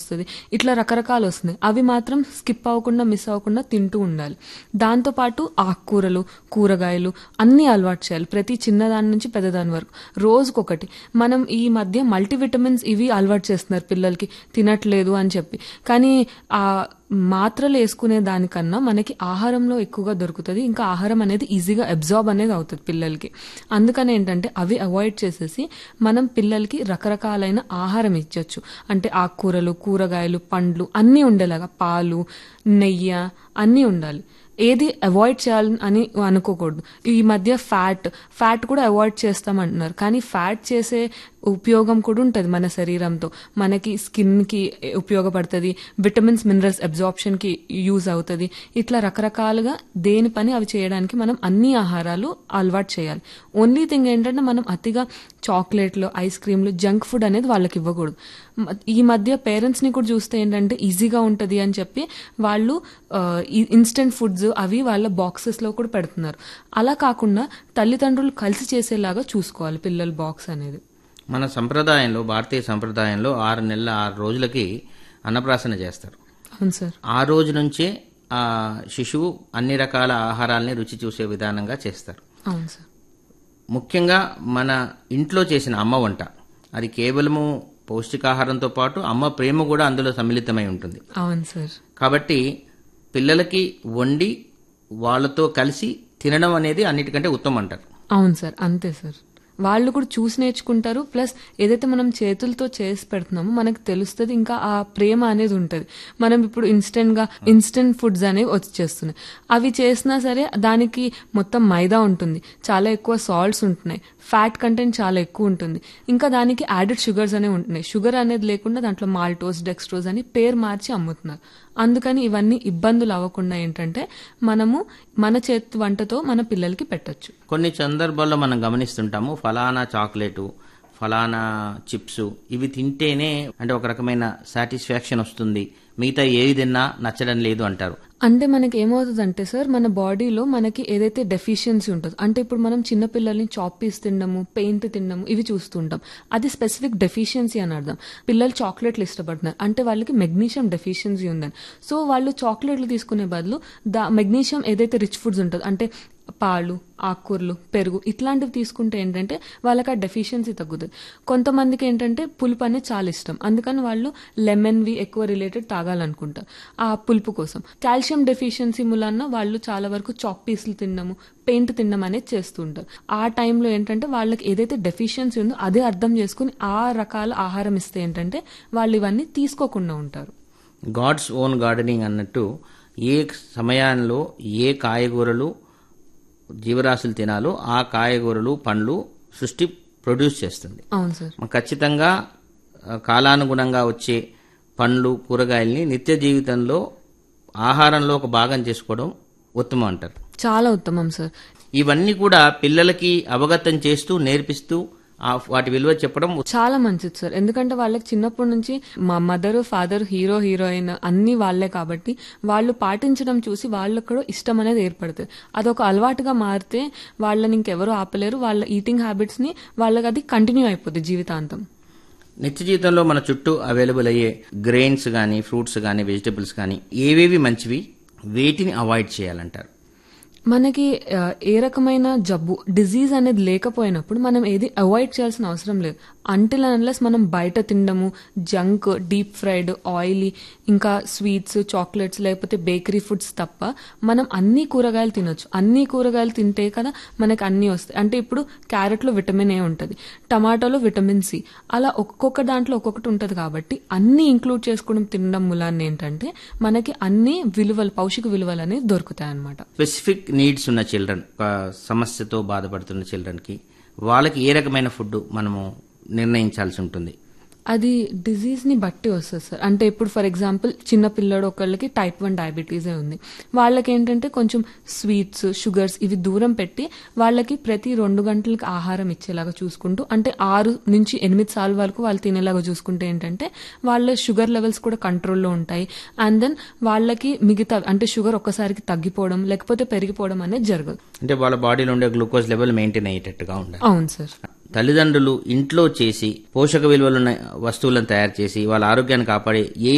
వస్తుంది ఇట్లా రకరకాలు వస్తున్నాయి అవి మాత్రం స్కిప్ అవ్వకుండా మిస్ అవ్వకుండా తింటూ ఉండాలి దాంతోపాటు ఆకుకూరలు కూరగాయలు అన్నీ అలవాటు చేయాలి ప్రతి చిన్నదాని నుంచి పెద్దదాని వరకు రోజుకొకటి మనం ఈ మధ్య మల్టీవిటమిన్స్ ఇవి అలవాటు చేస్తున్నారు పిల్లలకి తినట్లేదు అని చెప్పి కానీ ఆ మాత్రలు వేసుకునే దానికన్నా మనకి ఆహారంలో ఎక్కువగా దొరుకుతుంది ఇంకా ఆహారం అనేది ఈజీగా అబ్జార్బ్ అనేది అవుతుంది పిల్లలకి అందుకని ఏంటంటే అవి అవాయిడ్ చేసేసి మనం పిల్లలకి రకరకాలైన ఆహారం ఇచ్చొచ్చు అంటే ఆకుకూరలు కూరగాయలు పండ్లు అన్నీ ఉండేలాగా పాలు నెయ్యి అన్నీ ఉండాలి ఏది అవాయిడ్ చేయాలని అని అనుకోకూడదు ఈ మధ్య ఫ్యాట్ ఫ్యాట్ కూడా అవాయిడ్ చేస్తామంటున్నారు కానీ ఫ్యాట్ చేసే ఉపయోగం కూడా ఉంటుంది మన శరీరంతో మనకి స్కిన్కి ఉపయోగపడుతుంది విటమిన్స్ మినరల్స్ అబ్జార్ప్షన్కి యూజ్ అవుతుంది ఇట్లా రకరకాలుగా దేని పని అవి చేయడానికి మనం అన్ని ఆహారాలు అలవాటు చేయాలి ఓన్లీ థింగ్ ఏంటంటే మనం అతిగా చాక్లెట్లు ఐస్ క్రీమ్లు జంక్ ఫుడ్ అనేది వాళ్ళకి ఇవ్వకూడదు మ- ఈ మధ్య పేరెంట్స్ని కూడా చూస్తే ఏంటంటే ఈజీగా ఉంటుంది అని చెప్పి వాళ్ళు ఇన్స్టెంట్ ఫుడ్స్ అవి వాళ్ళ బాక్సెస్లో కూడా పెడుతున్నారు అలా కాకుండా తల్లిదండ్రులు కలిసి చేసేలాగా చూసుకోవాలి పిల్లల బాక్స్ అనేది మన సంప్రదాయంలో భారతీయ సంప్రదాయంలో ఆరు నెలల ఆరు రోజులకి అన్నప్రాసన చేస్తారు అవును సార్ ఆ రోజు నుంచే ఆ శిశువు అన్ని రకాల ఆహారాల్ని రుచి చూసే విధానంగా చేస్తారు అవును సార్ ముఖ్యంగా మన ఇంట్లో చేసిన అమ్మ వంట అది కేవలము పౌష్టికాహారంతో పాటు అమ్మ ప్రేమ కూడా అందులో సమ్మిళితమై ఉంటుంది అవును సార్ కాబట్టి పిల్లలకి వండి వాళ్ళతో కలిసి తినడం అనేది అన్నిటికంటే ఉత్తమం అంటారు అవును సార్ అంతే సార్ వాళ్ళు కూడా చూసి నేర్చుకుంటారు ప్లస్ ఏదైతే మనం చేతులతో చేసి పెడుతున్నామో మనకు తెలుస్తుంది ఇంకా ఆ ప్రేమ అనేది ఉంటుంది మనం ఇప్పుడు ఇన్స్టెంట్ గా ఇన్స్టెంట్ ఫుడ్స్ అనేవి వచ్చేస్తున్నాయి అవి చేసినా సరే దానికి మొత్తం మైదా ఉంటుంది చాలా ఎక్కువ సాల్ట్స్ ఉంటున్నాయి ఫ్యాట్ కంటెంట్ చాలా ఎక్కువ ఉంటుంది ఇంకా దానికి యాడెడ్ షుగర్స్ అనేవి ఉంటున్నాయి షుగర్ అనేది లేకుండా దాంట్లో మాల్టోస్ డెక్స్ట్రోజ్ అని పేరు మార్చి అమ్ముతున్నారు అందుకని ఇవన్నీ ఇబ్బందులు అవ్వకుండా ఏంటంటే మనము మన చేతి వంటతో మన పిల్లలకి పెట్టొచ్చు కొన్ని సందర్భాల్లో మనం గమనిస్తుంటాము ఫలానా చాక్లెట్ ఫలానా చిప్స్ ఇవి తింటేనే అంటే ఒక రకమైన సాటిస్ఫాక్షన్ వస్తుంది మిగతా ఏది తిన్నా నచ్చడం లేదు అంటారు అంటే మనకి ఏమవుతుందంటే సార్ మన బాడీలో మనకి ఏదైతే డెఫిషియన్సీ ఉంటుందో అంటే ఇప్పుడు మనం చిన్న పిల్లల్ని చాపీస్ తినడము పెయింట్ తినడము ఇవి చూస్తుంటాం అది స్పెసిఫిక్ డెఫిషియన్సీ అని అర్థం పిల్లలు చాక్లెట్లు ఇష్టపడుతున్నారు అంటే వాళ్ళకి మెగ్నీషియం డెఫిషియన్సీ ఉందని సో వాళ్ళు చాక్లెట్లు తీసుకునే బదులు దా మెగ్నీషియం ఏదైతే రిచ్ ఫుడ్స్ ఉంటుందో అంటే పాలు ఆకుకూరలు పెరుగు ఇట్లాంటివి తీసుకుంటే ఏంటంటే వాళ్ళకి ఆ డెఫిషియన్సీ తగ్గుతుంది కొంతమందికి ఏంటంటే పులుపు అనేది చాలా ఇష్టం అందుకని వాళ్ళు లెమన్వి ఎక్కువ రిలేటెడ్ తాగాలనుకుంటారు ఆ పులుపు కోసం కాల్షియం డెఫిషియన్సీ మూలన్న వాళ్ళు చాలా వరకు చాక్ పీసులు తినడము పెయింట్ తినడం అనేది చేస్తూ ఉంటారు ఆ టైంలో ఏంటంటే వాళ్ళకి ఏదైతే డెఫిషియన్సీ ఉందో అదే అర్థం చేసుకుని ఆ రకాల ఆహారం ఇస్తే ఏంటంటే వాళ్ళు ఇవన్నీ తీసుకోకుండా ఉంటారు గాడ్స్ ఓన్ గార్డెనింగ్ అన్నట్టు ఏ సమయంలో ఏ కాయగూరలు జీవరాశులు తినాలో ఆ కాయగూరలు పండ్లు సృష్టి ప్రొడ్యూస్ చేస్తుంది అవును సార్ మనం ఖచ్చితంగా ఆ, కాలానుగుణంగా వచ్చే పండ్లు కూరగాయల్ని నిత్య జీవితంలో ఆహారంలో ఒక భాగం చేసుకోవడం ఉత్తమం అంటారు చాలా ఉత్తమం సార్ ఇవన్నీ కూడా పిల్లలకి అవగతం చేస్తూ నేర్పిస్తూ ఆ వాటి విలువ చెప్పడం చాలా మంచిది సార్ ఎందుకంటే వాళ్ళకి చిన్నప్పటి నుంచి మా మదర్ ఫాదర్ హీరో హీరోయిన్ అన్ని వాళ్ళే కాబట్టి వాళ్ళు పాటించడం చూసి వాళ్ళకు కూడా ఇష్టం అనేది ఏర్పడుతుంది అదొక అలవాటుగా మారితే వాళ్ళని ఇంకెవరు ఆపలేరు వాళ్ళ ఈటింగ్ హ్యాబిట్స్ ని వాళ్ళకి అది కంటిన్యూ అయిపోతుంది జీవితాంతం నిత్య జీవితంలో మన చుట్టూ అవైలబుల్ అయ్యే గ్రెయిన్స్ కానీ ఫ్రూట్స్ కానీ వెజిటబుల్స్ కానీ ఏవేవి మంచివి వేటిని అవాయిడ్ చేయాలంటారు మనకి ఆ, ఏ రకమైన జబ్బు డిజీజ్ అనేది లేకపోయినప్పుడు మనం ఏది అవాయిడ్ చేయాల్సిన అవసరం లేదు అంటిల్ అన్లెస్ మనం బయట తినడము జంక్ డీప్ ఫ్రైడ్ ఆయిలీ ఇంకా స్వీట్స్ చాక్లెట్స్ లేకపోతే బేకరీ ఫుడ్స్ తప్ప మనం అన్ని కూరగాయలు తినొచ్చు అన్ని కూరగాయలు తింటే కదా మనకి అన్ని వస్తాయి అంటే ఇప్పుడు క్యారెట్లో విటమిన్ ఏ ఉంటుంది టమాటోలో విటమిన్ సి అలా ఒక్కొక్క దాంట్లో ఒక్కొక్కటి ఉంటుంది కాబట్టి అన్ని ఇంక్లూడ్ చేసుకోవడం తినడం మూలాన్ని ఏంటంటే మనకి అన్ని విలువలు పౌషిక విలువలు అనేవి దొరుకుతాయి అన్నమాట స్పెసిఫిక్ నీడ్స్ ఉన్న చిల్డ్రన్ ఒక సమస్యతో బాధపడుతున్న చిల్డ్రన్కి వాళ్ళకి ఏ రకమైన ఫుడ్ మనము నిర్ణయించాల్సి ఉంటుంది అది డిజీజ్ ని బట్టి వస్తుంది సార్ అంటే ఇప్పుడు ఫర్ ఎగ్జాంపుల్ చిన్న పిల్లడు ఒకళ్ళకి టైప్ వన్ డయాబెటీసే ఉంది వాళ్ళకి ఏంటంటే కొంచెం స్వీట్స్ షుగర్స్ ఇవి దూరం పెట్టి వాళ్ళకి ప్రతి రెండు గంటలకి ఆహారం ఇచ్చేలాగా చూసుకుంటూ అంటే ఆరు నుంచి ఎనిమిది సార్లు వరకు వాళ్ళు తినేలాగా చూసుకుంటే ఏంటంటే వాళ్ళ షుగర్ లెవెల్స్ కూడా కంట్రోల్లో ఉంటాయి అండ్ దెన్ వాళ్ళకి మిగతా అంటే షుగర్ ఒక్కసారికి తగ్గిపోవడం లేకపోతే పెరిగిపోవడం అనేది జరగదు అంటే వాళ్ళ బాడీలో ఉండే గ్లూకోజ్ లెవెల్ మెయింటైన్ అయ్యేటట్టుగా ఉండాలి అవును సార్ తల్లిదండ్రులు ఇంట్లో చేసి పోషక విలువలున్న వస్తువులను తయారు చేసి వాళ్ళ ఆరోగ్యాన్ని కాపాడే ఏ